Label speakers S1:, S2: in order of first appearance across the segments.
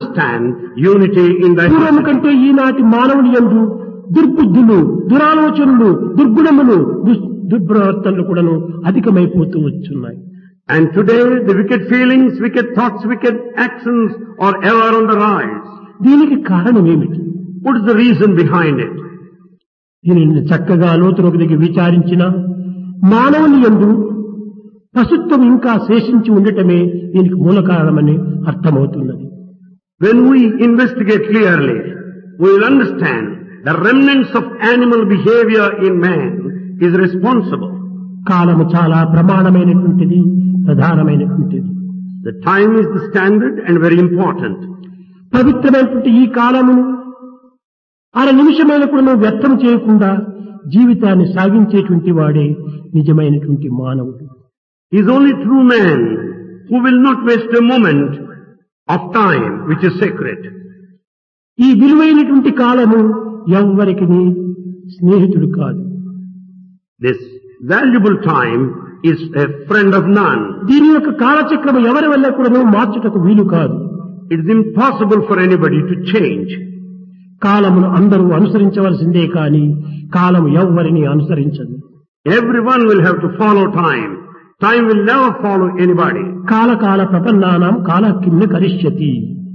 S1: understand unity in
S2: పూర్వం
S1: diversity.
S2: కంటే ఈనాటి మానవుని యందు దుర్బుద్ధులు దురాలోచనలు దుర్గుణములు దుస్- దుర్ప్రవర్తనలు కూడాను అధికమైపోతూ వచ్చున్నాయి
S1: And today the wicked feelings, wicked thoughts, wicked actions are ever on the rise.
S2: దీనికి కారణం ఏమిటి
S1: What is the reason behind it?
S2: దీనిని చక్కగా లోతులోకి దిగి విచారించిన మానవుని యందు పశుత్వం ఇంకా శేషించి ఉండటమే దీనికి మూల కారణమని అర్థమవుతున్నది
S1: When we investigate clearly, we will understand the remnants of animal behavior in man is responsible.
S2: కాలము చాలా ప్రమాణమైనటువంటిది ప్రధానమైనటువంటిది
S1: The time is the standard and very important.
S2: పవిత్రమైనటువంటి ఈ కాలమును అర నిమిషమైన కూడా వ్యర్థం చేయకుండా జీవితాన్ని సాగించేటువంటి వాడే నిజమైనటువంటి మానవుడు
S1: He is only true man who will not waste a moment of time which is sacred.
S2: ఈ విలువైనటువంటి కాలము ఎవ్వరికి స్నేహితుడు కాదు
S1: This valuable time is a friend of none.
S2: దీని యొక్క కాలచక్రం ఎవరి వల్ల కూడా మార్చుటకు వీలు కాదు
S1: It is impossible for anybody to change.
S2: కాలమును అందరూ అనుసరించవలసిందే కాని కాలము ఎవ్వరిని అనుసరించదు
S1: Everyone will have to follow time. Time will never follow anybody.
S2: కాలకాల ప్రపన్నానాం కాల కిమ్న కరిష్యతి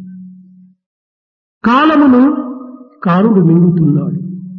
S2: కాలమును కారుడు మింగుతున్నాడు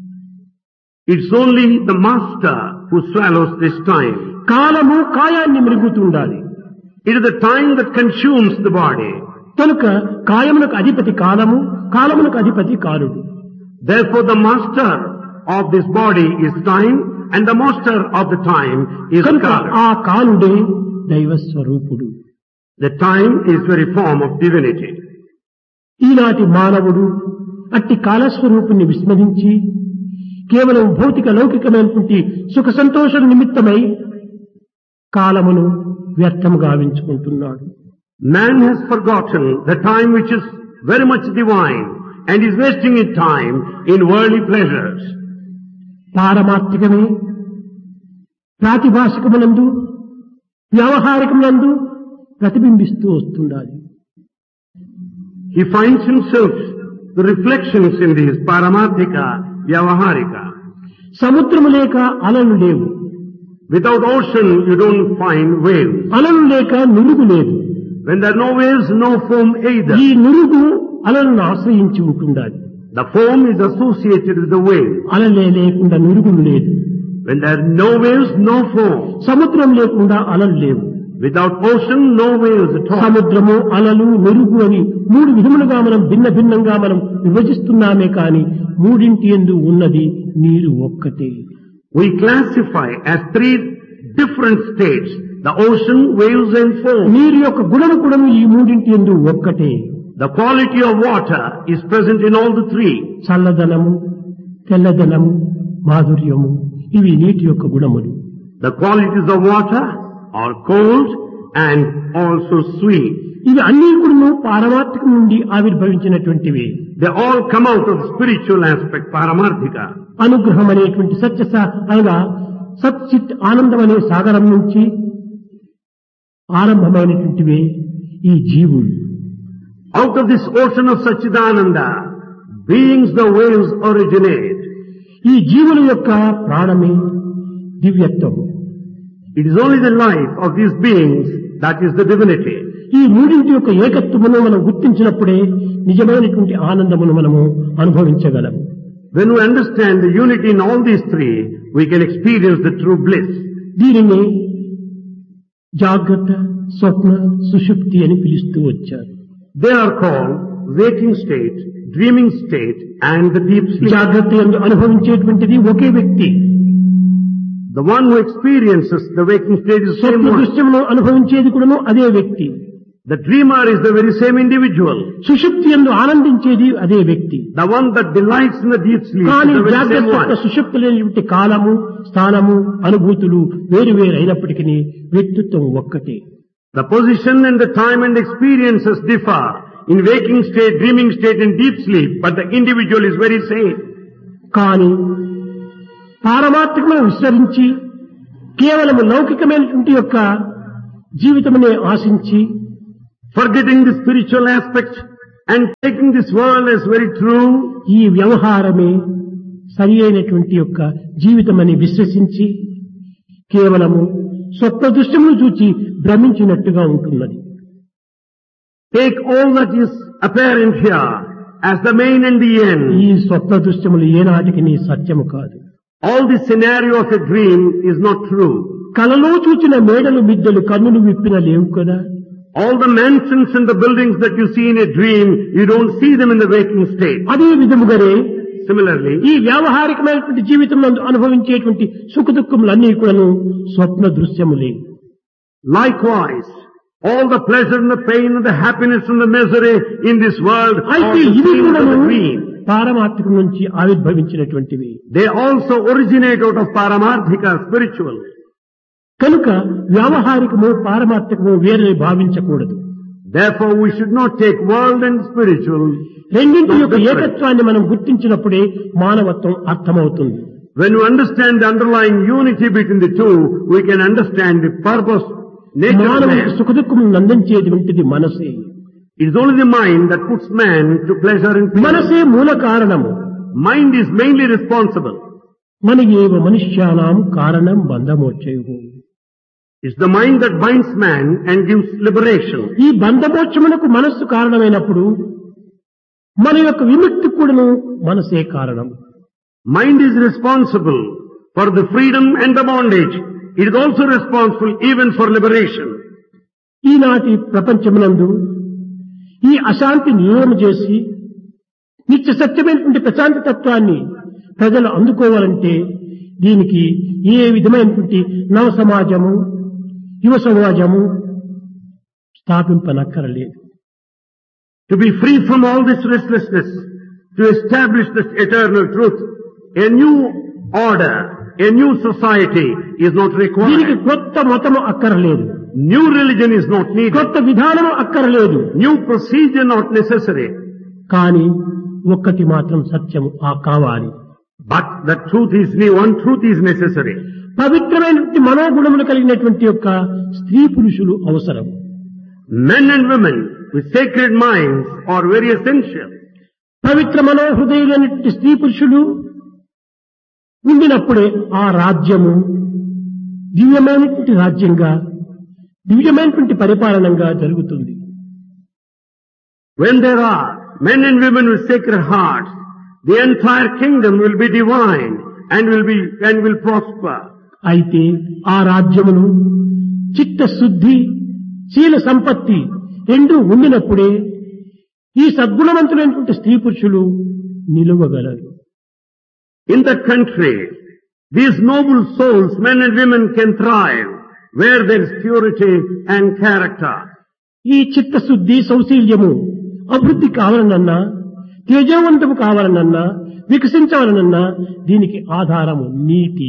S1: It's only the master who swallows this time.
S2: కాలము కాయాన్ని మిరుగుతుండాలి
S1: It is the time that consumes the body.
S2: కనుక కాయమునకు అధిపతి కాలము కాలమునకు అధిపతి కాలుడు
S1: Therefore the master of this body is time and the master of the time is
S2: కనుక
S1: God.
S2: ఆ కాలుడే దైవ స్వరూపుడు
S1: The time is very form of divinity.
S2: ఈనాటి మానవుడు అట్టి కాలస్వరూపుణ్ణి విస్మరించి కేవలం భౌతిక లౌకికమైనటువంటి సుఖ సంతోషం నిమిత్తమై కాలమును వ్యర్థము గావించుకుంటున్నాడు
S1: Man has forgotten the time which is very much divine and is wasting his time in worldly pleasures.
S2: పారమార్థికమే ప్రాతిభాషికమునందు వ్యావహారికమునందు ప్రతిబింబిస్తూ వస్తుండాలి
S1: He finds himself the reflections in these paramarthika, vyavaharika.
S2: సముద్రము లేక అలలు లేవు
S1: Without ocean, you don't find waves.
S2: అలలు లేక నురుగు లేదు
S1: When there are no waves, no foam either.
S2: ఈ నురుగు అలలను ఆశ్రయించి ఉంటుండాలి
S1: The foam is associated with the wave.
S2: అలలే లేకుండా నురుగులు లేదు
S1: When there are no waves, no foam.
S2: సముద్రం లేకుండా అలలు లేవు
S1: Without ocean, no waves at all.
S2: సముద్రము అలలు మెరుగు అని మూడు విధములుగా మనం భిన్న భిన్నంగా మనం విభజిస్తున్నామే కాని మూడింటి ఎందు ఉన్నది నీరు ఒక్కటే
S1: We classify as three different states. The ocean, waves and foam.
S2: నీరు యొక్క గుణము కూడా ఈ మూడింటి ఎందు ఒక్కటే
S1: The quality of water is present in all the three.
S2: చల్లదనము తెల్లదనము మాధుర్యము ఇవి నీటి యొక్క గుణములు
S1: The qualities of water are cold and also sweet.
S2: ఇవి అన్ని కూడా పారమార్థికం నుండి ఆవిర్భవించినటువంటివి
S1: They all come out of the spiritual aspect, paramarthika.
S2: అనుగ్రహం అనేటువంటి సత్య సా- అనగా సచ్చిత్ ఆనందం అనే సాగరం నుంచి ఆరంభమైనటువంటివే ఈ జీవులు
S1: Out of this ocean of Sachidananda, beings the waves originate.
S2: ఈ జీవుల యొక్క ప్రాణమే దివ్యత్వం
S1: It is only the life of these beings that is the divinity.
S2: ఈ మూడింటి యొక్క ఏకత్వమును మనం గుర్తించినప్పుడే నిజమైనటువంటి ఆనందమును మనము అనుభవించగలం
S1: When we understand the unity in all these three, we can experience the true bliss.
S2: దీనిని జాగ్రత్త స్వప్న సుషుప్తి అని పిలుస్తూ వచ్చారు
S1: They are called waking state, dreaming state, and the deep sleep.
S2: జాగ్రత్త ఎందు అనుభవించేటువంటిది ఒకే వ్యక్తి
S1: The one who experiences the waking state is the same
S2: Swapna
S1: one.
S2: దృశ్యమును అనుభవించేది కూడాను అదే వ్యక్తి
S1: The dreamer is the very same individual.
S2: సుషుప్తి ఎందు ఆనందించేది అదే వ్యక్తి
S1: The one that delights in the deep sleep
S2: కానీ
S1: is the very same
S2: జాగ్రత్త
S1: one.
S2: సుషుప్తి లేనిటువంటి కాలము స్థానము అనుభూతులు వేరు వేరు అయినప్పటికీ వ్యక్తిత్వం ఒక్కటే
S1: The position and the time and experiences differ in waking state, dreaming state and deep sleep, but the individual is very same.
S2: కానీ పారమాత్రికమును విస్మరించి కేవలము లౌకికమైనటువంటి యొక్క జీవితమునే ఆశించి
S1: Forgetting the spiritual aspect, and taking this world as very true,
S2: ఈ వ్యవహారమే సరి అయినటువంటి యొక్క జీవితం అని విశ్వసించి కేవలము స్వప్న దృశ్యమును చూచి భ్రమించినట్టుగా ఉంటున్నది
S1: take all that is apparent here as the main and the end.
S2: ఈ స్వప్న దృశ్యములు ఏనాటికి నీ సత్యము కాదు
S1: All the scenario of a dream is not true.
S2: కలలో చూచిన మేడలు మిద్దెలు కన్నులు విప్పిన లేవు కదా
S1: All the mansions and the buildings that you see in a dream, you don't see them in the waking state.
S2: అదే విధముగానే
S1: Similarly,
S2: ఈ వ్యావహారికమైనటువంటి జీవితంలో అనుభవించేటువంటి సుఖ దుఃఖములన్నీ కూడాను స్వప్న దృశ్యములే
S1: likewise, all the pleasure and the pain and the happiness and the misery in this world are
S2: అయితే
S1: the
S2: ఇవి
S1: scenes of
S2: కూడాను
S1: a dream.
S2: పారమార్థికం నుంచి ఆవిర్భవించినటువంటివి
S1: They also originate out of paramarthika, spiritual.
S2: కనుక వ్యావహారికము పారమార్థికము వేరే భావించకూడదు
S1: Therefore, we should not take world and spiritual.
S2: రెండింటి యొక్క ఏకత్వాన్ని మనం గుర్తించినప్పుడే మానవత్వం అర్థమవుతుంది
S1: When we understand the underlying unity between the two, we can understand the purpose, nature of
S2: మానవునికి
S1: man.
S2: సుఖ దుఃఖము నందించేటువంటిది మనసే
S1: It is only the mind that puts man to pleasure and pain.
S2: మనసే మూల కారణము
S1: Mind is mainly responsible.
S2: మన ఏవ మనుష్యానాం కారణం బంధమోక్షయు
S1: It's the mind that binds man and gives liberation.
S2: ఈ బంధమోక్షమునకు మనస్సు కారణమైనప్పుడు మన యొక్క విముక్తి కూడాను మనసే కారణం
S1: Mind is responsible for the freedom and the bondage. It is also responsible even for liberation.
S2: ఈనాటి ప్రపంచమునందు ఈ అశాంతి నియమం చేసి నిత్య సత్యమైనటువంటి ప్రశాంతి తత్వాన్ని ప్రజలు అందుకోవాలంటే దీనికి ఏ విధమైనటువంటి నవ సమాజము యువ సమాజము స్థాపింపనక్కరలేదు
S1: To be free from all this restlessness, to establish this eternal truth, a new order, a new society is not
S2: దీనికి
S1: required.
S2: కొత్త మతము అక్కరలేదు
S1: New religion is not needed.
S2: కొత్త విధానము అక్కరలేదు
S1: New procedure not necessary.
S2: కానీ ఒక్కటి మాత్రం సత్యము ఆ కావాలి
S1: But the truth is new. One truth is necessary.
S2: పవిత్రమైనటువంటి మనోగుణములు కలిగినటువంటి యొక్క స్త్రీ పురుషులు అవసరం
S1: Men and women with sacred minds are very essential.
S2: పవిత్ర మనోహృదయులైనటువంటి స్త్రీ పురుషులు ఉండినప్పుడే ఆ రాజ్యము దివ్యమైనటువంటి రాజ్యంగా దివ్యమైనటువంటి పరిపాలనంగా జరుగుతుంది
S1: When there are men and women with sacred hearts, the entire kingdom will be divine and will be and will prosper.
S2: అయితే ఆ రాజ్యమును చిత్తశుద్ధి శీల సంపత్తి రెండు ఉండినప్పుడే ఈ సద్గుణవంతులైనటువంటి స్త్రీ పురుషులు నిలువగలరు
S1: In the country, these noble souls, men and women, can thrive where there is purity and character.
S2: ఈ చిత్తశుద్ధి సౌశీల్యము అభివృద్ధి కావాలనన్నా తేజవంతము కావాలనన్నా వికసించాలనన్నా దీనికి ఆధారము నీతి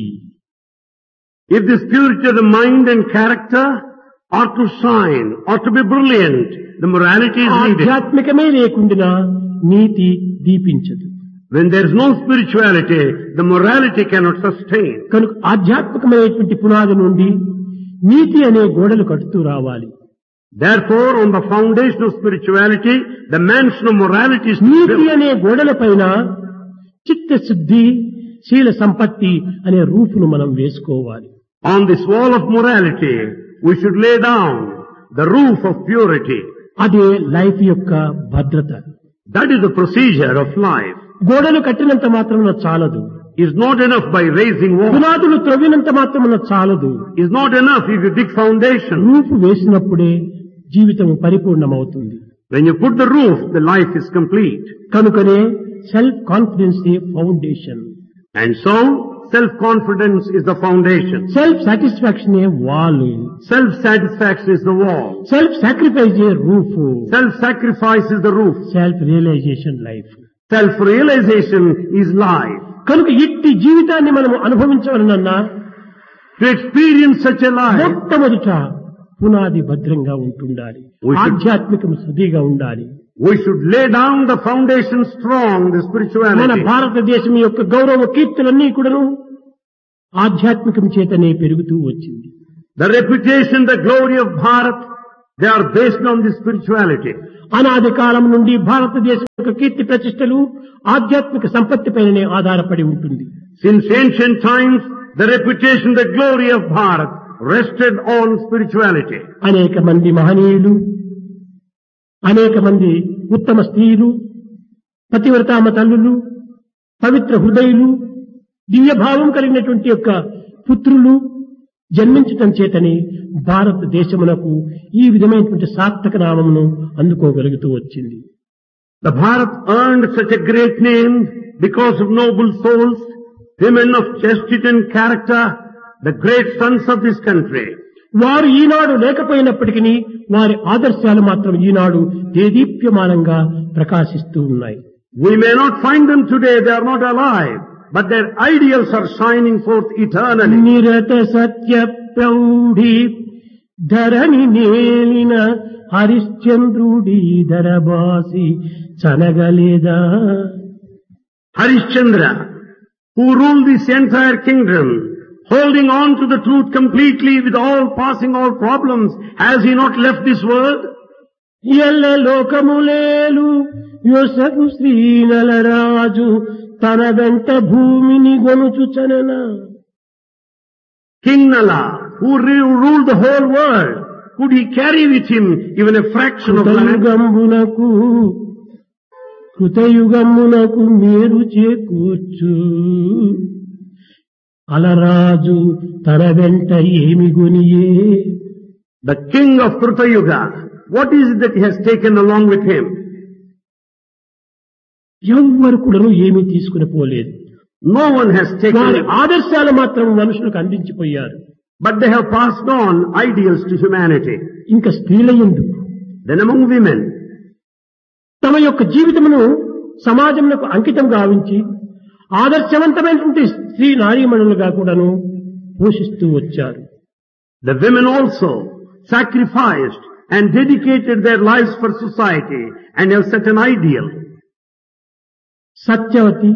S1: If this purity of the mind and character are to shine, or to be brilliant, the morality is needed.
S2: ఆధ్యాత్మికమే లేకుండా నీతి దీపించదు
S1: When there is no spirituality, the morality cannot sustain.
S2: కనుక ఆధ్యాత్మికమైనటువంటి పునాది నుండి నీతి అనే గోడలు కట్టుతూ రావాలి
S1: Therefore, on the foundation of spirituality, the mansion of morality is to be
S2: నీతి
S1: built.
S2: అనే గోడల పైన చిత్తశుద్ధి శీల సంపత్తి అనే రూపును మనం వేసుకోవాలి
S1: On this wall of morality, we should lay down the roof of purity.
S2: అదే లైఫ్ యొక్క భద్రత
S1: That is the procedure of life.
S2: గోడలు కట్టినంత మాత్రమున చాలదు
S1: It's not enough by raising walls.
S2: పునాదులు త్రవ్వినంత మాత్రమున చాలదు
S1: It's not enough if you dig foundation.
S2: రూపు వేసినప్పుడే జీవితం పరిపూర్ణమవుతుంది
S1: When you put the roof, the life is complete.
S2: కనుకనే self confidence foundation
S1: And so, self-confidence is the foundation.
S2: Self satisfaction wall
S1: Self-satisfaction is the wall.
S2: Self sacrifice roof
S1: Self-sacrifice is the roof.
S2: Self realisation life
S1: Self-realization is life.
S2: కనుక ఇట్టి జీవితాన్ని మనం అనుభవించవలనన్నా
S1: To experience such a life,
S2: మొట్టమొదట పునాది భద్రంగా ఉంటుండాలి
S1: We should-
S2: ఆధ్యాత్మికం శుద్ధిగా ఉండాలి
S1: we should lay down the foundation strong, the
S2: మన
S1: spirituality.
S2: భారతదేశం యొక్క గౌరవ కీర్తులన్నీ కూడాను ఆధ్యాత్మికం చేతనే పెరుగుతూ వచ్చింది
S1: The reputation, the glory of Bharat, they are based on the spirituality.
S2: అనాది కాలం నుండి భారతదేశం యొక్క కీర్తి ప్రతిష్టలు ఆధ్యాత్మిక సంపత్తి పైననే ఆధారపడి ఉంటుంది
S1: Since ancient times, the reputation, the glory of Bharat rested on spirituality.
S2: అనేక మంది మహనీయులు అనేక మంది ఉత్తమ స్త్రీలు పతివ్రతామ తల్లులు పవిత్ర హృదయులు దివ్యభావం కలిగినటువంటి యొక్క పుత్రులు జన్మించటం చేతని భారతదేశమునకు ఈ విధమైనటువంటి సార్థక నామమును అందుకోగలుగుతూ వచ్చింది
S1: The Bharat earned such a great name because of noble souls, women of chastity and character, the great sons of this country.
S2: వారు ఈనాడు లేకపోయినప్పటికీ వారి ఆదర్శాలు మాత్రం ఈనాడు దేదీప్యమానంగా ప్రకాశిస్తూ ఉన్నాయి
S1: We may not find them today, they are not alive, but their ideals are shining forth eternally.
S2: నిరత Satya ప్రౌఢి Dharani నేలిన హరిశ్చంద్రుడి ధరబాసి చనగలేదా
S1: Harishchandra, who ruled this entire kingdom, holding on to the truth completely with all passing all problems, has he not left this world?
S2: ఎల్ల లోకములేలు యొసగు శ్రీనలరాజు తన వెంట భూమిని గొనుచుచనన
S1: King Nala, who re- ruled the whole world, could he carry with him even a fraction of land?
S2: కృతయుగంబునకు కృతయుగమునకు మేరు చేకూర్చు అలరాజు తన వెంట ఏమి గొనియే
S1: The king of Kruta Yuga, what is it that he has taken along with him?
S2: ఎవ్వరు కూడాను ఏమీ తీసుకుని పోలేదు
S1: No one has
S2: వారి
S1: taken,
S2: ఆదర్శాలు మాత్రం మనుషులకు అందించిపోయారు
S1: but they have passed on ideals to humanity.
S2: ఇంకా స్త్రీలయందు
S1: Then among women,
S2: తమ యొక్క జీవితమును సమాజమునకు అంకితం గావించి ఆదర్శవంతమైనటువంటి స్త్రీ నారీమణులుగా కూడాను పోషిస్తూ వచ్చారు
S1: the women also sacrificed and dedicated their lives for society and have set an ideal.
S2: Satyavathi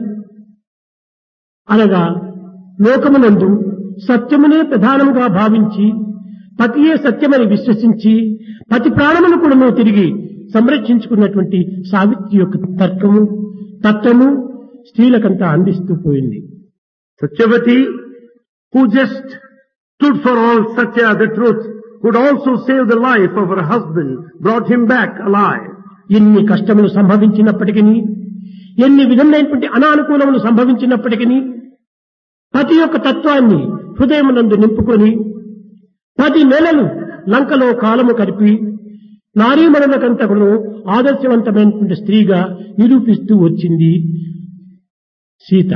S2: అనగా లోకమునందు సత్యమునే ప్రధానముగా భావించి పతియే సత్యమని విశ్వసించి పతి ప్రాణమును కూడా తిరిగి సంరక్షించుకున్నటువంటి సావిత్రి యొక్క తర్కము తత్వము స్త్రీలకంతా అందిస్తూ పోయింది
S1: Satyavati, who just stood for all Satya, the truth, could also save the life of her husband, brought him back alive.
S2: ఎన్ని కష్టములు సంభవించినప్పటికీ ఎన్ని విధమైనటువంటి అనానుకూలములు సంభవించినప్పటికీ పతి యొక్క తత్వాన్ని హృదయమునందు నింపుకొని పది నెలలు లంకలో కాలము కలిపి నారీమణులకంతా కూడా ఆదర్శవంతమైనటువంటి స్త్రీగా నిరూపిస్తూ వచ్చింది Sita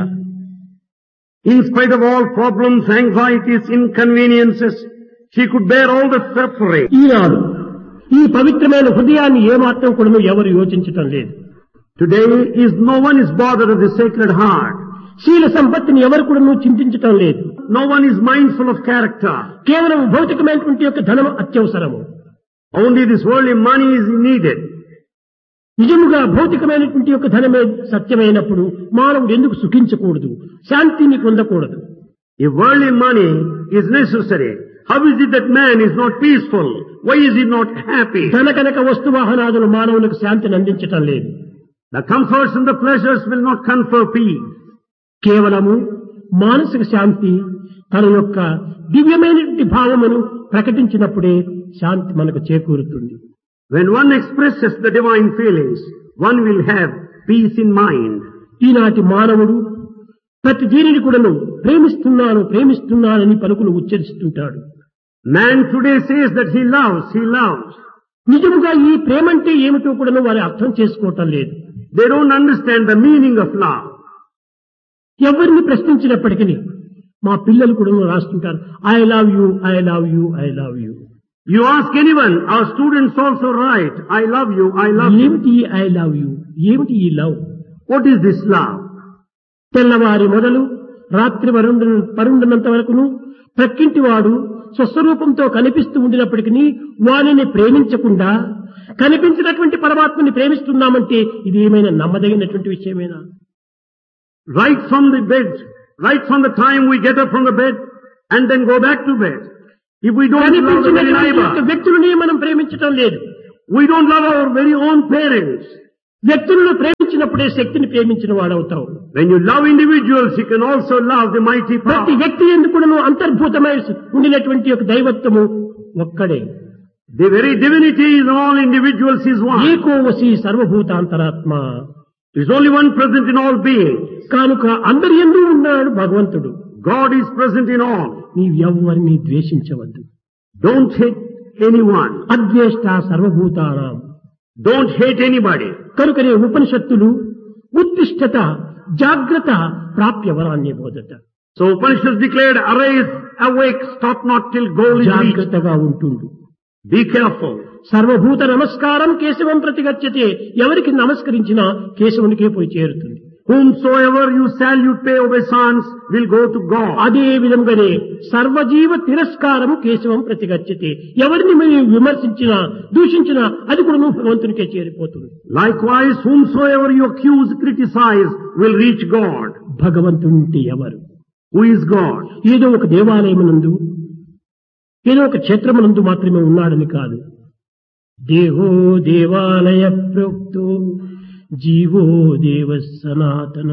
S1: In spite of all problems, anxieties, inconveniences, she could bear all the suffering.
S2: ఈనాడు ఈ పవిత్రమైన హృదయాన్ని ఏమాత్రం కూడా ఎవరు యోచించటం లేదు
S1: Today is no one is bothered of the sacred heart.
S2: శీల సంపత్తిని ఎవరు కూడా చింతించటం లేదు
S1: No one is mindful of character.
S2: కేవలం భౌతికమైనటువంటి యొక్క ధనం అత్యవసరము
S1: Only this worldly money is needed.
S2: నిజముగా భౌతికమైనటువంటి యొక్క ధనమే సత్యమైనప్పుడు మానవుడు ఎందుకు సుఖించకూడదు శాంతిని పొందకూడదు
S1: If worldly money is necessary, how is it that man is not peaceful? Why is he not happy?
S2: ధన కనుక వస్తు వాహనాదులు మానవులకు శాంతిని అందించటం లేదు
S1: The comforts and the pleasures will not confer peace.
S2: కేవలము మానసిక శాంతి తన యొక్క దివ్యమైనటువంటి భావమును ప్రకటించినప్పుడే శాంతి మనకు చేకూరుతుంది
S1: When one expresses the divine feelings, one will have peace in mind.
S2: ఈనాటి మానవుడు ప్రతి దీనిని కూడాను ప్రేమిస్తున్నాను ప్రేమిస్తున్నానని పలుకులు ఉచ్చరిస్తుంటాడు
S1: Man today says that he loves, he loves.
S2: నిజముగా ఈ ప్రేమంటే ఏమిటో కూడాను వారు అర్థం చేసుకోవటం లేదు
S1: They don't understand the meaning of love.
S2: ఎవరిని ప్రశ్నించినప్పటికీ మా పిల్లలు కూడా రాస్తుంటారు I love you I love you I love you
S1: You ask anyone, our students also write, I love you, I love you.
S2: ఏమిటి ఐ లవ్ యూ ఏమిటి ఈ love
S1: What is this love?
S2: తెల్లవారి మొదలు రాత్రి వరుండు పరుండునంత వరకును ప్రక్కింటి వాడు స్వస్వరూపంతో కనిపిస్తూ ఉండినప్పటికీ వానిని ప్రేమించకుండా కనిపించినటువంటి పరమాత్మని ప్రేమిస్తున్నామంటే ఇది ఏమైనా నమ్మదగినటువంటి విషయమేనా
S1: Right from the bed, right from the time we get up from the bed and then go back to bed. If we don't love the very
S2: కనిపించినటువంటి యొక్క
S1: neighbor,
S2: వ్యక్తులని మనం ప్రేమించటం లేదు
S1: We don't love our very own parents.
S2: వ్యక్తులను ప్రేమించినప్పుడే శక్తిని ప్రేమించిన వాడవుతావు
S1: When you love individuals, you can also love the mighty
S2: ప్రతి
S1: power.
S2: వ్యక్తి ఎందుకును అంతర్భూతమై ఉండినటువంటి ఒక దైవత్వము ఒక్కడే
S1: The very divinity in all individuals is one.
S2: ఏకోవసి సర్వభూతాంతరాత్మ
S1: There is only one present in all beings.
S2: కానుక అందరి ఎందు ఉన్నాడు భగవంతుడు
S1: God is present in all.
S2: నీవెవ్వరిని ద్వేషించవద్దు
S1: Don't hate anyone.
S2: అద్వేష్ట సర్వభూతానాం
S1: Don't hate anybody.
S2: కనుకనే ఉపనిషత్తులు ఉత్తిష్టత జాగ్రత్త ప్రాప్య వరాన్ని బోధట
S1: So Upanishads declared, arise, awake, stop not till goal is reached.
S2: జాగ్రత్తగా ఉంటుండు
S1: Be careful.
S2: సర్వభూత నమస్కారం కేశవం ప్రతిగచ్చతే ఎవరికి నమస్కరించినా కేశవునికే పోయి చేరుతుంది
S1: Whomsoever you salute, pay obeisance, will go to God.
S2: అదే విధంగానే సర్వజీవ తిరస్కారం కేశవం ప్రతిగచ్చతే ఎవరిని మీరు విమర్శించినా దూషించినా అది కూడా భగవంతునికే చేరిపోతుంది
S1: Likewise, whomsoever you accuse, criticize, will reach God.
S2: భగవంతుంటే ఎవరు
S1: Who is God?
S2: ఏదో ఒక దేవాలయమునందు ఏదో ఒక క్షేత్రమునందు మాత్రమే ఉన్నాడని కాదు దేహో దేవాలయ ప్రోక్తో జీవో దేవ సనాతన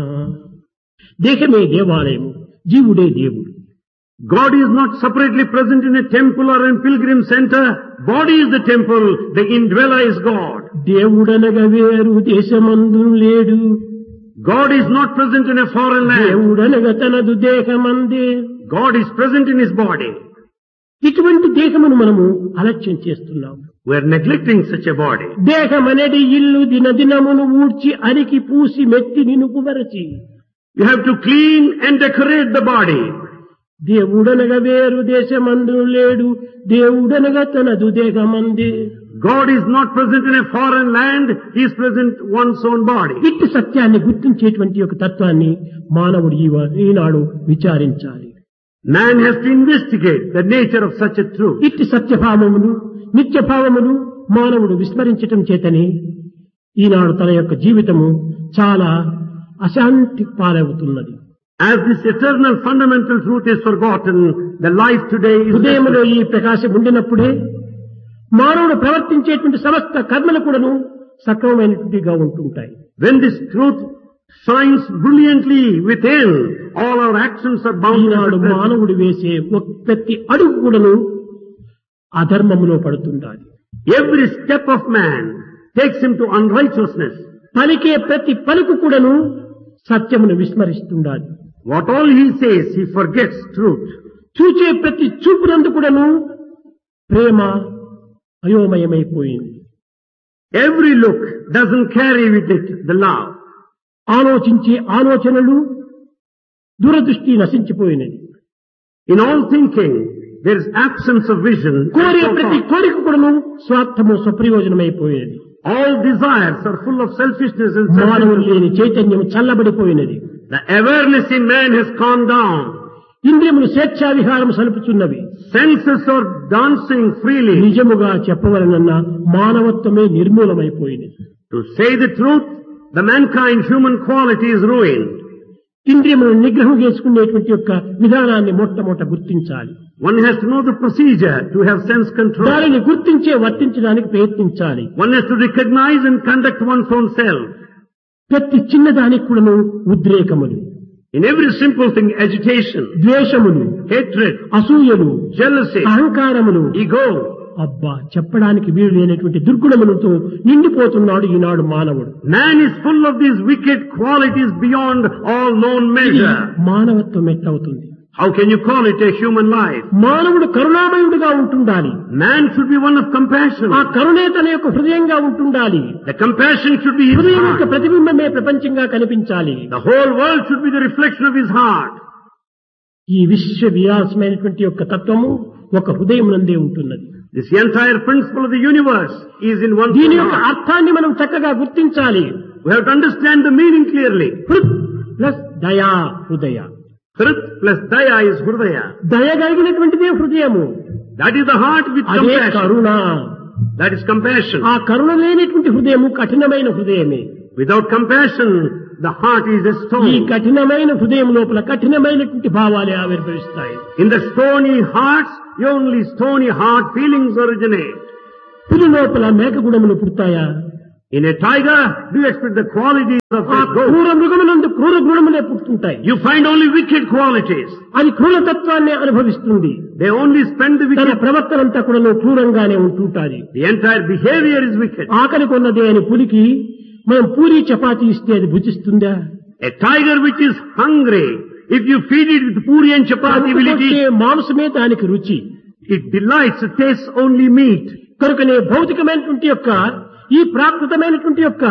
S2: దేహమే దేవాలయము జీవుడే దేవుడు
S1: God is not separately present in a temple or in pilgrim center. Body is the temple. The indweller is God.
S2: దేవుడనగా వేరు దేశమందు లేడు
S1: God is not present in a foreign land.
S2: దేవుడనగా తనదు దేహమందే
S1: God is present in his body.
S2: ఇటువంటి దేహమును మనము అలక్ష్యం చేస్తున్నాము
S1: We are neglecting such a body.
S2: దేహమనేది ఇల్లు దినదినమును ఊడ్చి అరికి పూసి మెత్తి నినుకుమరచి
S1: You have to clean and decorate the body.
S2: దేవుడనగా వేరు దేశమందు లేడు దేవుడనగా తనదు దేహమందే
S1: God is not present in a foreign land. He is present one's own body.
S2: ఇట్టి సత్యాన్ని గుర్తించేటువంటి ఒక తత్వాన్ని మానవుడు ఈ- ఈనాడు విచారించాలి
S1: Man has to investigate the nature of such a truth.
S2: ఇట్టి సత్యభావమును నిత్యభావమును మానవుడు విస్మరించటం చేతనే ఈనాడు తన యొక్క జీవితము చాలా అశాంతి పాలవుతున్నది
S1: As this eternal fundamental truth is forgotten, the life today is
S2: హృదయంలో ఈ ప్రకాశం ఉండినప్పుడే మానవుడు ప్రవర్తించేటువంటి సమస్త కర్మలు కూడాను సక్రమమైనటువంటిగా ఉంటుంటాయి
S1: When this truth shines brilliantly within, all our actions are bound to
S2: Eenadu
S1: success.
S2: మానవుడు వేసే ఒక్ ప్రతి అడుగు కూడాను అధర్మములో పడుతుండాలి
S1: Every step of man takes him to unrighteousness.
S2: పలికే ప్రతి పలుకు కూడాను సత్యమును విస్మరిస్తుండాలి
S1: What all he says, he forgets truth.
S2: చూచే ప్రతి చూపునందు కూడాను ప్రేమ అయోమయమైపోయింది
S1: Every look doesn't carry with it the love.
S2: ఆలోచించే ఆలోచనలు దూరదృష్టి నశించిపోయినది
S1: In all thinking, there is absence of vision. and
S2: కోరే
S1: so
S2: ప్రతి
S1: forth.
S2: కోరిక కూడాను స్వార్థము స్వప్రయోజనమైపోయినది
S1: All desires are full of selfishness and
S2: మానవులు
S1: selfishness.
S2: లేని చైతన్యం చల్లబడిపోయినది
S1: The awareness in man has calmed down.
S2: ఇంద్రియములు స్వేచ్ఛా విహారం సలుపుచున్నవి
S1: Senses are dancing freely.
S2: నిజముగా చెప్పవలనన్న మానవత్వమే నిర్మూలమైపోయింది
S1: To say the truth, the mankind human quality is ruined.
S2: ఇంద్రియములను నిగ్రహం చేసుకునేటువంటి యొక్క విధానాన్ని మొట్టమొదట గుర్తించాలి
S1: One has to know the procedure to have sense control.
S2: దానిని గుర్తించే వర్తించడానికి ప్రయత్నించాలి
S1: One has to recognize and conduct one's own self.
S2: ప్రతి చిన్నదానికి కూడాను ఉద్రేకములు
S1: In every simple thing, agitation,
S2: ద్వేషములు
S1: hatred,
S2: అసూయలు
S1: jealousy,
S2: అహంకారములు
S1: ego.
S2: అబ్బా చెప్పడానికి వీలు లేనటువంటి దుర్గుణములతో నిండిపోతున్నాడు ఈనాడు మానవుడు
S1: Man is full of these wicked qualities beyond all known
S2: ఇది
S1: measure.
S2: మానవత్వం ఎట్లవుతుంది
S1: How can you call it a human life?
S2: మానవుడు కరుణామయుడుగా ఉంటుండాలి
S1: Man should be one of compassion.
S2: ఆ కరుణే తన యొక్క హృదయంగా ఉంటుండాలి
S1: The compassion should be his
S2: హృదయం యొక్క
S1: heart.
S2: ప్రతిబింబమే ప్రపంచంగా కనిపించాలి
S1: The whole world should be the reflection of his heart.
S2: ఈ విశ్వ విలాసమైనటువంటి యొక్క తత్వము ఒక హృదయం నందే ఉంటున్నది
S1: This entire principle of the universe is in one
S2: దీని యొక్క
S1: heart.
S2: అర్థాన్ని మనం చక్కగా గుర్తించాలి
S1: We have to understand the meaning clearly.
S2: హృద్ ప్లస్ దయా హృదయ
S1: Hrit plus Daya is Hridaya.
S2: దయ కలిగినటువంటిదే హృదయము
S1: That is the heart with
S2: అదే
S1: compassion.
S2: Karuna
S1: That is compassion.
S2: ఆ కరుణ లేనటువంటి హృదయము కఠినమైన హృదయమే
S1: Without compassion, the heart is a
S2: ఈ
S1: stone.
S2: కఠినమైన హృదయం లోపల కఠినమైనటువంటి భావాలే ఆవిర్భవిస్తాయి
S1: In the stony hearts, only stony heart feelings originate.
S2: పులి లోపల మేకగుణములు పుడతాయా
S1: In a tiger, do you expect the qualities of
S2: ఆ
S1: a goat?
S2: క్రూర మృగములందు క్రూర గుణములే పుట్టుకుంటాయి
S1: You find only wicked qualities.
S2: అది క్రూరతత్వాన్ని అనుభవిస్తుంది
S1: They only spend the
S2: తన
S1: wicked.
S2: ప్రవర్తన అంతా కూడా క్రూరంగానే ఉంటుంటాది
S1: The entire behavior is wicked.
S2: ఆకలి కొన్నదే అని పులికి మనం పూరి చపాతీ ఇస్తే అది భుజిస్తుందా
S1: A tiger which is hungry, if you feed it with puri and chapati, will it
S2: అందుకొచ్చే
S1: eat?
S2: మాంసమే దానికి రుచి
S1: It delights, it tastes only meat.
S2: కనుకనే భౌతికమైనటువంటి యొక్క ఈ ప్రాకృతమైనటువంటి యొక్క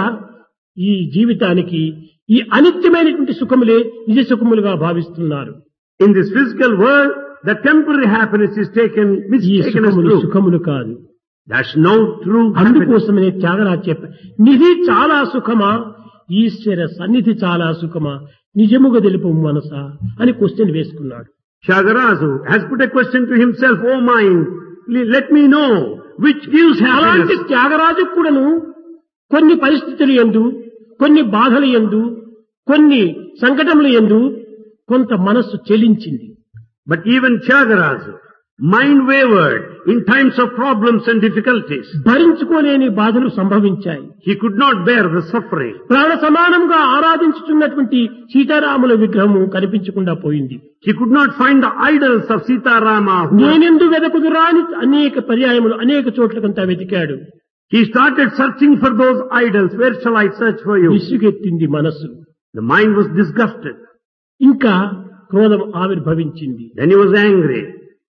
S2: ఈ జీవితానికి ఈ అనిత్యమైనటువంటి సుఖములే నిజ సుఖములుగా భావిస్తున్నారు
S1: In this physical world, the temporary happiness is taken,
S2: ఈ
S1: mistaken as
S2: సుఖములు
S1: true.
S2: సుఖములు కాదు
S1: That's no true happiness.
S2: అందుకోసమనే త్యాగరాజు చెప్ప నిధి చాలా సుఖమా ఈశ్వర సన్నిధి చాలా సుఖమా నిజముగా తెలుపు మనసా అని క్వశ్చన్ వేసుకున్నాడు
S1: Shagarazu has put a question to himself, oh mind, le- let me know which gives
S2: అలాంటి
S1: happiness.
S2: త్యాగరాజు కూడాను కొన్ని పరిస్థితులు ఎందు కొన్ని బాధలు ఎందు కొన్ని సంకటములు ఎందు కొంత మనస్సు చెలించింది
S1: But even Chagarazu, mind wavered in times of problems and difficulties.
S2: భరించుకోలేని బాధలు సంభవించాయి
S1: He could not bear the suffering.
S2: ప్రాణ సమానంగా ఆరాధించుతున్నటువంటి సీతారాముల విగ్రహము కనిపించకుండా పోయింది
S1: He could not find the idols of Sita Rama. who-
S2: నేనెందు వెదకుదురా అని అనేక పర్యాయములు అనేక చోట్లకంతా వెతికాడు
S1: He started searching for those idols. Where shall I search for you?
S2: విసుగెత్తింది మనస్సు
S1: The mind was disgusted.
S2: ఇంకా క్రోధం ఆవిర్భవించింది
S1: Then he was angry.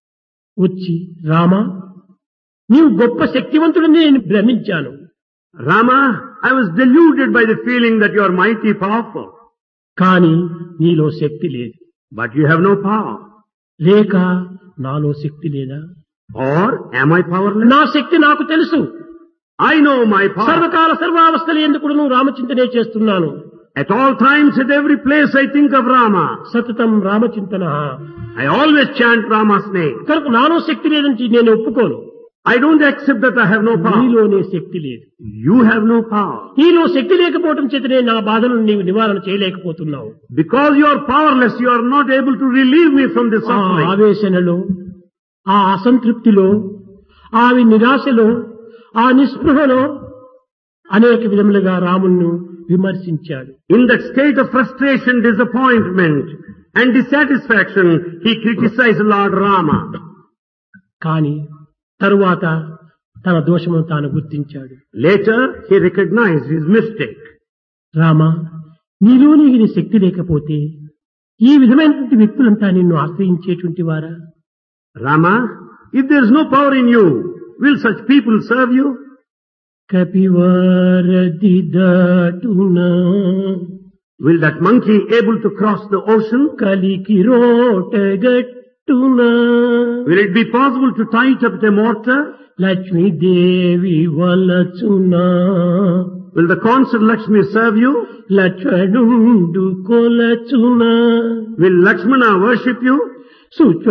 S2: వచ్చి రామా నీవు గొప్ప శక్తివంతుడని నేను భ్రమించాను
S1: Rama, I was deluded by the feeling that you are mighty powerful.
S2: కానీ నీలో శక్తి లేదు
S1: But you have no power.
S2: లేక నాలో శక్తి లేదా
S1: Or am I powerless?
S2: నా శక్తి నాకు తెలుసు
S1: I know my power.
S2: సర్వకాల సర్వావస్థలు ఎందుకు నువ్వు రామచింతనే చేస్తున్నాను
S1: At all times, at every place, I think of Rama.
S2: సతతం రామచింతన
S1: I always chant Rama's name.
S2: కనుక నాలో శక్తి లేదని నేను ఒప్పుకోను
S1: I don't accept that I have no power.
S2: నీలోనే శక్తి లేదు
S1: You have no power.
S2: నీలో శక్తి లేకపోవటం చేతనే నా బాధలను నీవు నివారణ చేయలేకపోతున్నావు
S1: Because you are powerless, you are not able to relieve me from this
S2: ఆ
S1: suffering.
S2: ఆవేశనలో ఆ అసంతృప్తిలో ఆ నిరాశలో ఆ నిస్పృహలో అనేక విధములుగా రాముణ్ణి విమర్శించాడు
S1: In that state of frustration, disappointment, and dissatisfaction, he criticized Lord Rama.
S2: కానీ తరువాత తన దోషమును తాను గుర్తించాడు
S1: Later, he recognized his mistake.
S2: Rama నీలో నీకు శక్తి లేకపోతే ఈ విధమైనటువంటి వ్యక్తులంతా నిన్ను ఆశ్రయించేటువంటి వారా
S1: Rama, if there is no power in you, will such people serve you?
S2: కపివారది దాటునా
S1: Will that monkey able to cross the ocean?
S2: కలికి రోటగట్టునా
S1: Will it be possible to tie it up with a mortar?
S2: Lakshmidevi వలచునా
S1: Will the consort Lakshmi serve you?
S2: లక్ష్మణుండు కొలచునా
S1: Will Lakshmana worship you?
S2: సుచ